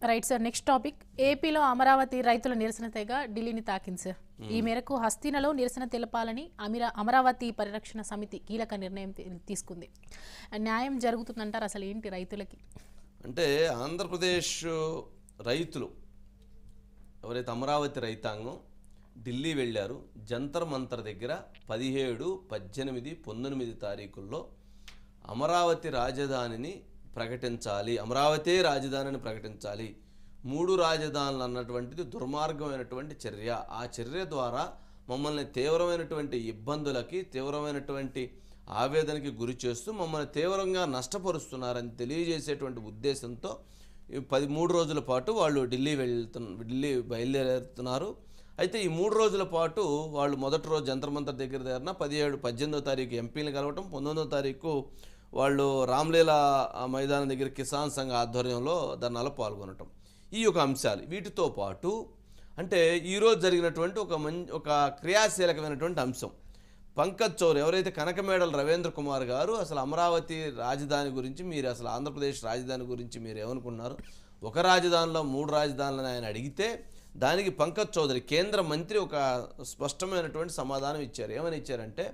Right sir next topic ఏపీలో అమరావతి రైతుల నిరసన తెగ ఢిల్లీని తాకింది సార్ ఈ మేరకు హస్తినలో నిరసన తెలపాలని అమిరా అమరావతి పరిరక్షణ సమితి కీలక నిర్ణయం తీ- తీసుకుంది న్యాయం జరుగుతుందంటారు అసలు ఏంటి రైతులకి అంటే ఆంధ్రప్రదేశ్ రైతులు ఎవరైతే అమరావతి రైతాంగం ఢిల్లీ వెళ్ళారు జంతర్ మంతర్ దగ్గర పదిహేడు పద్దెనిమిది పంతొమ్మిది తారీఖుల్లో అమరావతి రాజధానిని ప్రకటించాలి అమరావతే రాజధానిని ప్రకటించాలి మూడు రాజధానులు అన్నటువంటిది దుర్మార్గమైనటువంటి చర్య ఆ చర్య ద్వారా మమ్మల్ని తీవ్రమైనటువంటి ఇబ్బందులకి తీవ్రమైనటువంటి ఆవేదనకి గురి చేస్తూ మమ్మల్ని తీవ్రంగా నష్టపరుస్తున్నారని తెలియజేసేటువంటి ఉద్దేశంతో ఈ పది మూడు రోజుల పాటు వాళ్ళు ఢిల్లీ వెళ్తున్న ఢిల్లీ బయలుదేరుతున్నారు అయితే ఈ మూడు రోజుల పాటు వాళ్ళు మొదటి రోజు జంతర్ మంతర్ దగ్గర దగ్గర పదిహేడు పద్దెనిమిదో తారీఖు ఎంపీలు కలవటం పంతొమ్మిదో తారీఖు వాళ్ళు రామ్లీలా ఆ మైదానం దగ్గర కిసాన్ సంఘ ఆధ్వర్యంలో ధర్నాలో పాల్గొనటం ఈ యొక్క అంశాలు వీటితో పాటు అంటే ఈరోజు జరిగినటువంటి ఒక మం ఒక క్రియాశీలకమైనటువంటి అంశం పంకజ్ చౌర్ ఎవరైతే కనకమేడల రవీంద్ర కుమార్ గారు అసలు అమరావతి రాజధాని గురించి మీరు అసలు ఆంధ్రప్రదేశ్ రాజధాని గురించి మీరు ఏమనుకున్నారు ఒక రాజధానిలో మూడు రాజధానులను ఆయన అడిగితే దానికి పంకజ్ చౌదరి కేంద్ర మంత్రి ఒక స్పష్టమైనటువంటి సమాధానం ఇచ్చారు ఏమని ఇచ్చారంటే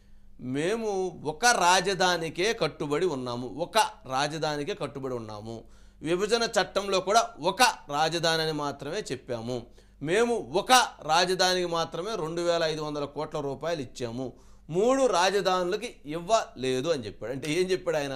మేము ఒక రాజధానికే కట్టుబడి ఉన్నాము ఒక రాజధానికే కట్టుబడి ఉన్నాము విభజన చట్టంలో కూడా ఒక రాజధాని అని మాత్రమే చెప్పాము మేము ఒక రాజధానికి మాత్రమే రెండు వేల ఐదు వందల కోట్ల రూపాయలు ఇచ్చాము మూడు రాజధానులకి ఇవ్వలేదు అని చెప్పాడు అంటే ఏం చెప్పాడు ఆయన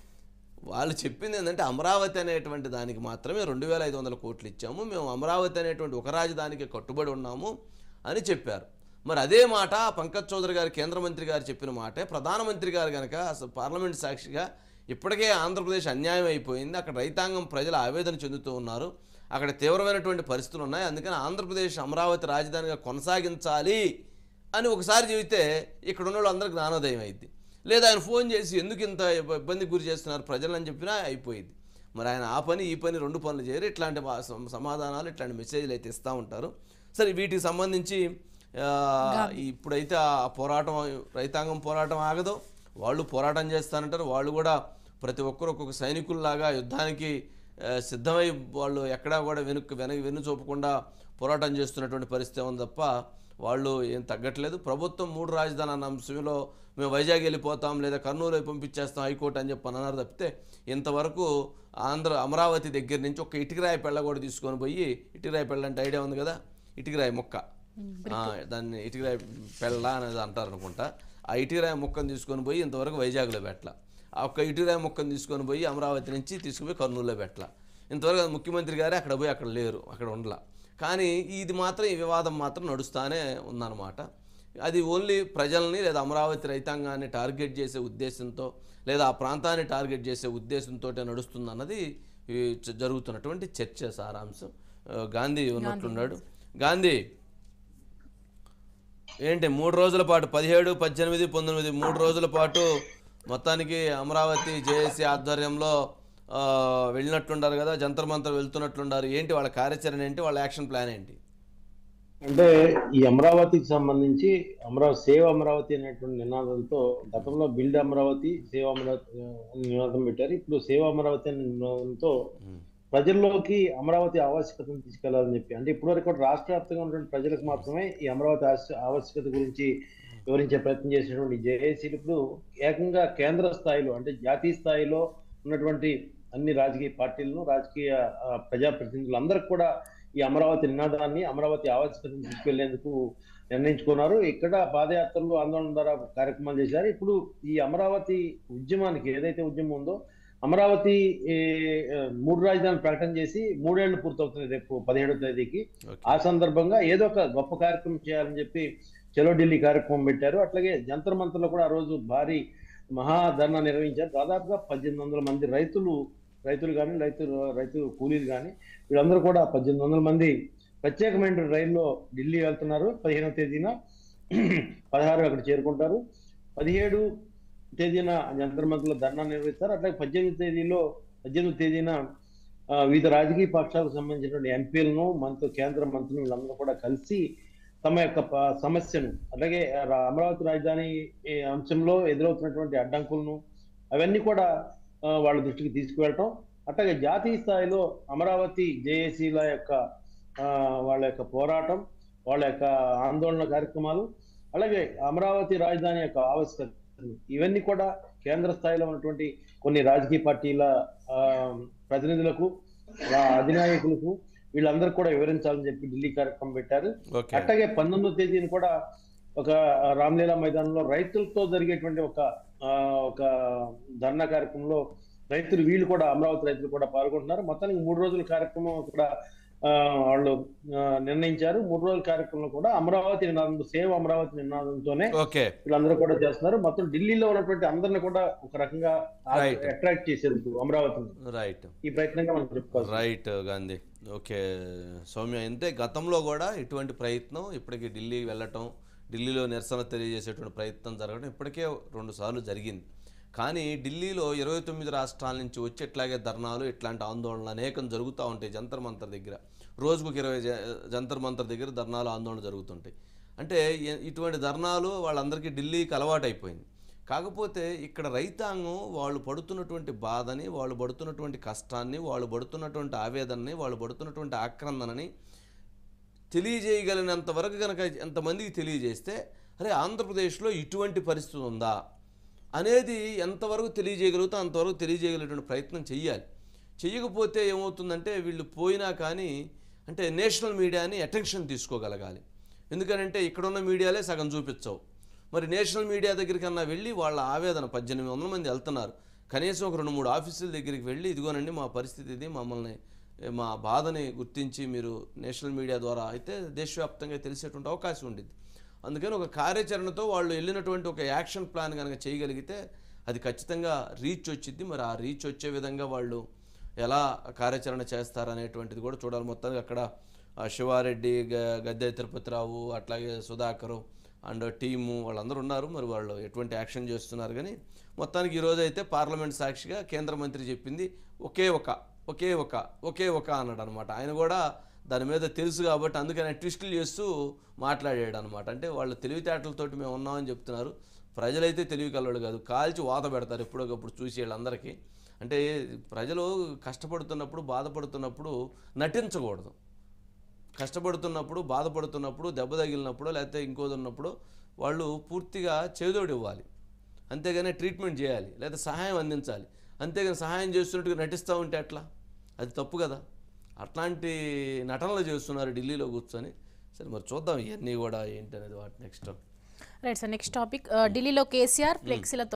వాళ్ళు చెప్పింది ఏంటంటే అమరావతి అనేటువంటి దానికి మాత్రమే రెండు వేల ఐదు వందల కోట్లు ఇచ్చాము మేము అమరావతి అనేటువంటి ఒక రాజధానికి కట్టుబడి ఉన్నాము అని చెప్పారు మరి అదే మాట పంకజ్ చౌదరి గారు కేంద్ర మంత్రి గారు చెప్పిన మాటే ప్రధానమంత్రి గారు కనుక అసలు పార్లమెంట్ సాక్షిగా ఇప్పటికే ఆంధ్రప్రదేశ్ అన్యాయం అయిపోయింది అక్కడ రైతాంగం ప్రజలు ఆవేదన చెందుతూ ఉన్నారు అక్కడ తీవ్రమైనటువంటి పరిస్థితులు ఉన్నాయి అందుకని ఆంధ్రప్రదేశ్ అమరావతి రాజధానిగా కొనసాగించాలి అని ఒకసారి చెబితే ఇక్కడ ఉన్న వాళ్ళందరికీ జ్ఞానోదయం అయింది లేదా ఆయన ఫోన్ చేసి ఎందుకు ఇంత ఇబ్బ- ఇబ్బందికి గురి చేస్తున్నారు ప్రజలు అని చెప్పినా అయిపోయింది మరి ఆయన ఆ పని ఈ పని రెండు పనులు చేయరు ఇట్లాంటి మా- సమ- సమాధానాలు ఇట్లాంటి మెసేజ్లు అయితే ఇస్తూ ఉంటారు సరే వీటికి సంబంధించి ఆ, ఇప్పుడైతే ఆ పోరాటం రైతాంగం పోరాటం ఆగదు వాళ్ళు పోరాటం చేస్తానంటారు వాళ్ళు కూడా ప్రతి ఒక్కరు ఒక్కొక్క సైనికుల్లాగా యుద్ధానికి ఆ, సిద్ధమై వాళ్ళు ఎక్కడా కూడా వెనుక వెనక వెన్ను చూపకుండా పోరాటం చేస్తున్నటువంటి పరిస్థితి ఉంది తప్ప వాళ్ళు ఏం తగ్గట్లేదు ప్రభుత్వం మూడు రాజధాని అన్న అంశంలో మేము వైజాగ్ వెళ్ళిపోతాం లేదా కర్నూలు వైపు పంపించేస్తాం హైకోర్టు అని చెప్పి అన్నారు తప్పితే ఇంతవరకు ఆంధ్ర అమరావతి దగ్గర నుంచి ఒక ఇటుకరాయి పెళ్ళ కూడా తీసుకొని పోయి ఇటుకరాయి పెళ్ళ అంటే ఐడియా ఉంది కదా ఇటుకరాయి మొక్క ఆ, దాన్ని ఇటుకరాయి పెళ్ళ అనేది అంటారు అనుకుంటా ఆ ఇటుకరాయి మొక్కను తీసుకొని పోయి ఇంతవరకు వైజాగ్లో పెట్టాల ఆ ఒక్క ఇటుకరాయి మొక్కను తీసుకొని పోయి అమరావతి నుంచి తీసుకుపోయి కర్నూలులో పెట్టాల ఇంతవరకు ముఖ్యమంత్రి గారే అక్కడ పోయి అక్కడ లేరు అక్కడ ఉండలా కానీ ఇది మాత్రం ఈ వివాదం మాత్రం నడుస్తానే ఉందన్నమాట అది ఓన్లీ ప్రజల్ని లేదా అమరావతి రైతాంగాన్ని టార్గెట్ చేసే ఉద్దేశంతో లేదా ఆ ప్రాంతాన్ని టార్గెట్ చేసే ఉద్దేశంతో నడుస్తుందన్నది ఈ జ- జరుగుతున్నటువంటి చర్చ సారాంశం ఆ, గాంధీ ఉన్నట్లున్నాడు గాంధీ ఏంటి మూడు రోజుల పాటు పదిహేడు పద్దెనిమిది పంతొమ్మిది మూడు రోజుల పాటు మొత్తానికి అమరావతి జేఏసీ ఆధ్వర్యంలో ఆ, వెళ్ళినట్లుండారు కదా జంతర్ మంతర్ వెళ్తున్నట్లుండారు ఏంటి వాళ్ళ కార్యాచరణ ఏంటి వాళ్ళ యాక్షన్ ప్లాన్ ఏంటి అంటే ఈ అమరావతికి సంబంధించి అమరావతి సేవ్ అమరావతి అనేటువంటి నినాదంతో గతంలో బిల్డ్ అమరావతి సేవ్ అమరావతి ఆ, అని నినాదం పెట్టారు ఇప్పుడు సేవ్ అమరావతి అనే నినాదంతో ప్రజల్లోకి అమరావతి ఆవశ్యకతను తీసుకెళ్లాలని చెప్పి అంటే ఇప్పటివరకు కూడా రాష్ట్ర వ్యాప్తంగా ఉన్నటువంటి ప్రజలకు మాత్రమే ఈ అమరావతి ఆవశ్య- ఆవశ్యకత గురించి వివరించే ప్రయత్నం చేసినటువంటి జేఏసీలు ఇప్పుడు ఏకంగా కేంద్ర స్థాయిలో అంటే జాతీయ స్థాయిలో ఉన్నటువంటి అన్ని రాజకీయ పార్టీలను రాజకీయ ఆ, ప్రజాప్రతినిధులు అందరికి కూడా ఈ అమరావతి నినాదాన్ని అమరావతి ఆవశ్యకతను తీసుకెళ్లేందుకు నిర్ణయించుకున్నారు ఇక్కడ పాదయాత్రలు ఆందోళన ద్వారా కార్యక్రమాలు చేశారు ఇప్పుడు ఈ అమరావతి ఉద్యమానికి ఏదైతే ఉద్యమం ఉందో అమరావతి ఏ, ఆ, మూడు రాజధానులు ప్రకటన చేసి మూడేళ్లు పూర్తవుతుంది రేపు పదిహేడవ తేదీకి ఓకే. ఆ సందర్భంగా ఏదో ఒక గొప్ప కార్యక్రమం చేయాలని చెప్పి చలో ఢిల్లీ కార్యక్రమం పెట్టారు అట్లాగే జంతర్ మంతర్లో కూడా ఆ రోజు భారీ మహాధర్నా నిర్వహించారు దాదాపుగా పద్దెనిమిది వందల మంది రైతులు రైతులు కానీ రైతు రైతు కూలీలు కానీ వీళ్ళందరూ కూడా పద్దెనిమిది వందల మంది ప్రత్యేకమైన రైల్లో ఢిల్లీ వెళ్తున్నారు పదిహేనవ తేదీన పదహారు అక్కడ చేరుకుంటారు పదిహేడు తేదీన జంతర్ మంతర్లో ధర్నా నిర్వహిస్తారు అట్లాగే పద్దెనిమిది తేదీలో పద్దెనిమిది తేదీన ఆ, వివిధ రాజకీయ పక్షాలకు సంబంధించినటువంటి ఎంపీలను మనతో కేంద్ర మంత్రులు వీళ్ళందరూ కూడా కలిసి తమ యొక్క ప- సమస్యను అలాగే రా- అమరావతి రాజధాని ఈ అంశంలో ఎదురవుతున్నటువంటి అడ్డంకులను అవన్నీ కూడా ఆ, వాళ్ళ దృష్టికి తీసుకువెళ్ళటం అట్లాగే జాతీయ స్థాయిలో అమరావతి జేఏసీల యొక్క ఆ, వాళ్ళ యొక్క పోరాటం వాళ్ళ యొక్క ఆందోళన కార్యక్రమాలు అలాగే అమరావతి రాజధాని యొక్క ఆవశ్యకత ఇవన్నీ కూడా కేంద్ర స్థాయిలో ఉన్నటువంటి కొన్ని రాజకీయ పార్టీల ఆ, ప్రతినిధులకు ఆ అధినాయకులకు వీళ్ళందరూ కూడా వివరించాలని చెప్పి ఢిల్లీ కార్యక్రమం పెట్టారు ఓకే అట్లాగే పంతొమ్మిదో తేదీని కూడా ఒక రామ్లీలా మైదానంలో రైతులతో జరిగేటువంటి ఒక ఆ, ఒక ధర్నా కార్యక్రమంలో రైతులు వీళ్ళు కూడా అమరావతి రైతులు కూడా పాల్గొంటున్నారు మొత్తానికి మూడు రోజుల కార్యక్రమం కూడా ఆ, వాళ్ళు ఆ, నిర్ణయించారు మూడు రోజుల కార్యక్రమంలో కూడా అమరావతి నినాదం సేవ్ అమరావతి నినాదంతోనే ఓకే వీళ్ళందరూ కూడా చేస్తున్నారు మొత్తం ఢిల్లీలో ఉన్నటువంటి అందరిని కూడా ఒక రకంగా Right. అట్రాక్ట్ చేసేందుకు అమరావతిని రైట్ ఈ ప్రయత్నంగా మనం చెప్పుకోవాలి రైట్ గాంధీ ఓకే సౌమ్య అంటే గతంలో కూడా ఇటువంటి ప్రయత్నం ఇప్పటికీ ఢిల్లీ వెళ్ళటం ఢిల్లీలో నిరసన తెలియజేసేటువంటి ప్రయత్నం జరగడం ఇప్పటికే రెండు సార్లు జరిగింది కానీ ఢిల్లీలో ఇరవై తొమ్మిది రాష్ట్రాల నుంచి వచ్చి ఇట్లాగే ధర్నాలు ఇట్లాంటి ఆందోళనలు అనేకం జరుగుతూ ఉంటాయి జంతర్ మంతర్ దగ్గర రోజుకు ఇరవై జ- జంతర్ మంతర్ దగ్గర ధర్నాలు ఆందోళన జరుగుతుంటాయి అంటే ఇ- ఇటువంటి ధర్నాలు వాళ్ళందరికీ ఢిల్లీకి అలవాటైపోయింది కాకపోతే ఇక్కడ రైతాంగం వాళ్ళు పడుతున్నటువంటి బాధని వాళ్ళు పడుతున్నటువంటి కష్టాన్ని వాళ్ళు పడుతున్నటువంటి ఆవేదనని వాళ్ళు పడుతున్నటువంటి ఆక్రందనని తెలియజేయగలిగినంత వరకు కనుక ఎంతమందికి తెలియజేస్తే అరే ఆంధ్రప్రదేశ్లో ఇటువంటి పరిస్థితి ఉందా అనేది ఎంతవరకు తెలియజేయగలుగుతా అంతవరకు తెలియజేయగలిగినటువంటి ప్రయత్నం చెయ్యాలి చెయ్యకపోతే ఏమవుతుందంటే వీళ్ళు పోయినా కానీ అంటే నేషనల్ మీడియాని అటెన్షన్ తీసుకోగలగాలి ఎందుకనంటే ఇక్కడున్న మీడియాలే సగం చూపించవు మరి నేషనల్ మీడియా దగ్గరికి అన్నా వెళ్ళి వాళ్ళ ఆవేదన పద్దెనిమిది వందల మంది వెళ్తున్నారు కనీసం ఒక రెండు మూడు ఆఫీసుల దగ్గరికి వెళ్ళి ఇదిగోనండి మా పరిస్థితి ఇది మమ్మల్ని ఏ, మా బాధని గుర్తించి మీరు నేషనల్ మీడియా ద్వారా అయితే దేశవ్యాప్తంగా తెలిసేటువంటి అవకాశం ఉండిద్ది అందుకని ఒక కార్యాచరణతో వాళ్ళు వెళ్ళినటువంటి ఒక యాక్షన్ ప్లాన్ కనుక చేయగలిగితే అది ఖచ్చితంగా రీచ్ వచ్చింది మరి ఆ రీచ్ వచ్చే విధంగా వాళ్ళు ఎలా కార్యాచరణ చేస్తారనేటువంటిది కూడా చూడాలి మొత్తానికి అక్కడ ఆ, శివారెడ్డి గ- గద్దె తిరుపతిరావు అట్లాగే సుధాకరు అండ్ టీము వాళ్ళందరూ ఉన్నారు మరి వాళ్ళు ఎటువంటి యాక్షన్ చేస్తున్నారు కానీ మొత్తానికి ఈరోజు అయితే పార్లమెంట్ సాక్షిగా కేంద్ర మంత్రి చెప్పింది ఒకే ఒక ఒకే ఒక ఒకే ఒక అన్నాడు అనమాట ఆయన కూడా దాని మీద తెలుసు కాబట్టి అందుకని ట్విస్టులు చేస్తూ మాట్లాడాడు అనమాట అంటే వాళ్ళ తెలివితేటలతోటి మేము ఉన్నామని చెప్తున్నారు ప్రజలైతే తెలివి కలవాడు కాదు కాల్చి వాత పెడతారు ఎప్పుడొకప్పుడు చూసి వీళ్ళందరికీ అంటే ప్రజలు కష్టపడుతున్నప్పుడు బాధపడుతున్నప్పుడు నటించకూడదు కష్టపడుతున్నప్పుడు బాధపడుతున్నప్పుడు దెబ్బ తగిలినప్పుడు లేకపోతే ఇంకోది ఉన్నప్పుడు వాళ్ళు పూర్తిగా చేదోడు ఇవ్వాలి అంతేగాని ట్రీట్మెంట్ చేయాలి లేదా సహాయం అందించాలి అంతేగాని సహాయం చేస్తున్నట్టుగా నటిస్తూ ఉంటే ఎట్లా అది తప్పు కదా అట్లాంటి నటనలు చేస్తున్నారు ఢిల్లీలో కూర్చొని సరే మరి చూద్దాం ఇవన్నీ కూడా ఏంటి అనేది వాటి next right sir next topic ఢిల్లీలో కేసీఆర్ ఫ్లెక్సీలతో